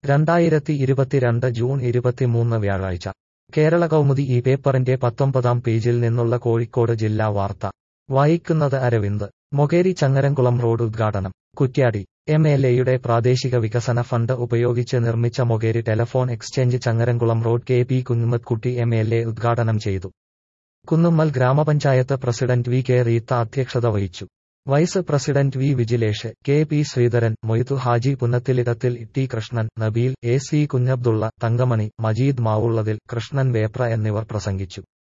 രണ്ടായിരത്തി ഇരുപത്തിരണ്ട് ജൂൺ ഇരുപത്തിമൂന്ന് വ്യാഴാഴ്ച കേരള കൗമുദി ഈ പേപ്പറിന്റെ പത്തൊമ്പതാം പേജിൽ നിന്നുള്ള കോഴിക്കോട് ജില്ലാ വാർത്ത വായിക്കുന്നത് അരവിന്ദ് മൊകേരി ചങ്ങരംകുളം റോഡ് ഉദ്ഘാടനം കുറ്റ്യാടി എം എൽ എയുടെ പ്രാദേശിക വികസന ഫണ്ട് ഉപയോഗിച്ച് നിർമ്മിച്ച Mokeri telephone exchange Changaramkulam road K P Kunhammathkutty M L A ഉദ്ഘാടനം ചെയ്തു കുന്നുമ്മൽ ഗ്രാമപഞ്ചായത്ത് പ്രസിഡന്റ് വി കെ റീത്ത അധ്യക്ഷത വഹിച്ചു vice president V Vijilesh K P Sreedharan Moidu Haji Punnathilidathil T Krishnan Nabeel A C Kunhabdulla Thankamani Majeed Mavullathil Krishnan Vepra എന്നിവർ പ്രസംഗിച്ചു